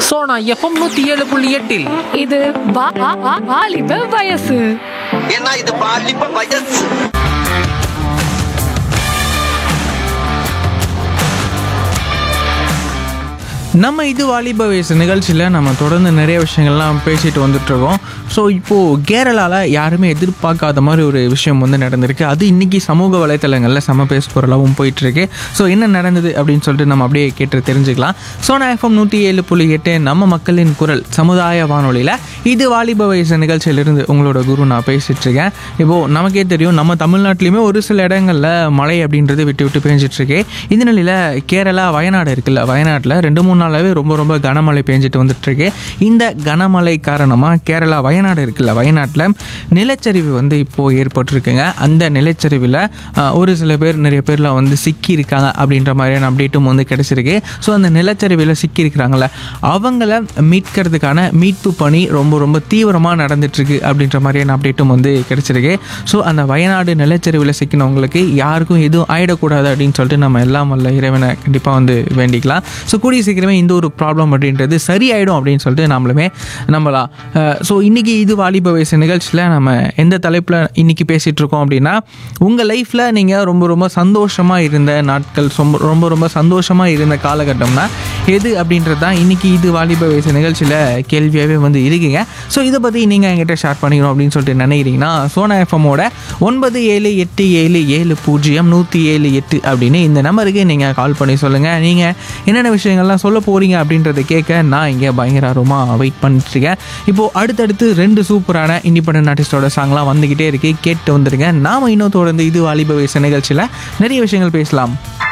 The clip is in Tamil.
சோனா எஃப்எம் நூத்தி ஏழு புள்ளி எட்டில் இது வா- வா- வா- வாலிப வயசு ஏன்னா இது பாலிப்ப வயசு நம்ம இது வாலிப வயசு நிகழ்ச்சியில் நம்ம தொடர்ந்து நிறைய விஷயங்கள்லாம் பேசிட்டு வந்துட்டுருக்கோம் ஸோ இப்போது கேரளாவில் யாருமே எதிர்பார்க்காத மாதிரி ஒரு விஷயம் வந்து நடந்திருக்கு அது இன்றைக்கி சமூக வலைத்தளங்களில் சம பேச பொருளாகவும் போயிட்டுருக்கு ஸோ என்ன நடந்தது அப்படின்னு சொல்லிட்டு நம்ம அப்படியே கேட்டு தெரிஞ்சுக்கலாம் சோனா எஃப்எம் நூற்றி ஏழு புள்ளி எட்டு நம்ம மக்களின் குரல் சமுதாய வானொலியில் இது வாலிப வயசு நிகழ்ச்சியிலிருந்து உங்களோட குரு நான் பேசிட்டு இருக்கேன் இப்போது நமக்கே தெரியும் நம்ம தமிழ்நாட்டிலையுமே ஒரு சில இடங்களில் மழை அப்படின்றது விட்டு விட்டு பேஞ்சிட்டு இருக்கு இந்த நிலையில் கேரளா வயநாடு இருக்குல்ல வயநாட்டில் ரெண்டு மூணு நாளாகவே ரொம்ப ரொம்ப கனமழை பேஞ்சிட்டு வந்துட்டு இருக்கு இந்த கனமழை காரணமாக கேரளா வயநாடு இருக்குல்ல வயநாட்டில் நிலச்சரிவு வந்து இப்போது ஏற்பட்டிருக்குங்க அந்த நிலச்சரிவில் ஆஹ், ஒரு சில பேர் நிறைய பேர்லாம் வந்து சிக்கி இருக்காங்க அப்படின்ற மாதிரியான அப்டேட்டும் வந்து கிடைச்சிருக்கு ஸோ அந்த நிலச்சரிவில் சிக்கி இருக்கிறாங்கள அவங்கள மீட்கிறதுக்கான மீட்பு பணி ரொம்ப ரொம்ப தீவிரமாக நடந்துட்டுருக்கு அப்படின்ற மாதிரியான அப்டேட்டும் வந்து கிடைச்சிருக்கு ஸோ அந்த வயநாடு நிலச்சரிவில் சிக்கினவங்களுக்கு யாருக்கும் எதுவும் ஆயிடக்கூடாது அப்படின்னு சொல்லிட்டு நம்ம எல்லாம் வல்ல இறைவனை கண்டிப்பாக வந்து வேண்டிக்கலாம் ஸோ கூடிய சீக்கிரமே இந்த ஒரு ப்ராப்ளம் அப்படின்றது சரியாயிடும் அப்படின்னு சொல்லிட்டு நம்மளுமே நம்பலாம் ஸோ இன்றைக்கி இது வாலிப வயசு நிகழ்ச்சியில் நம்ம எந்த தலைப்பில் இன்றைக்கி பேசிகிட்டு இருக்கோம் அப்படின்னா உங்கள் லைஃப்பில் நீங்கள் ரொம்ப ரொம்ப சந்தோஷமாக இருந்த நாட்கள் ரொம்ப ரொம்ப ரொம்ப சந்தோஷமாக இருந்த காலகட்டம்னா எது அப்படின்றது தான் இன்றைக்கி இது வாலிப வயசு நிகழ்ச்சியில் கேள்வியாகவே வந்து இருக்குங்க ஸோ இதை பற்றி நீங்கள் என்கிட்ட ஷேர் பண்ணிக்கணும் அப்படின்னு சொல்லிட்டு நினைக்கிறீங்கன்னா சோனா எஃப்எம்மோட ஒன்பது ஏழு எட்டு ஏழு ஏழு பூஜ்ஜியம் நூற்றி ஏழு எட்டு அப்படின்னு இந்த நம்பருக்கு நீங்கள் கால் பண்ணி சொல்லுங்கள் நீங்கள் என்னென்ன விஷயங்கள்லாம் சொல்ல போகிறீங்க அப்படின்றத கேட்க நான் இங்கே பயங்கர ஆர்வமாக வெயிட் பண்ணிட்டுருக்கேன் இப்போது அடுத்தடுத்து ரெண்டு சூப்பரான இண்டிபெண்டன்ட் ஆர்டிஸ்டோட சாங்லாம் வந்துக்கிட்டே இருக்கு கேட்டு வந்துருங்க நாம் இன்னும் தொடர்ந்து இது வாலிப வயசு நிகழ்ச்சியில் நிறைய விஷயங்கள் பேசலாம்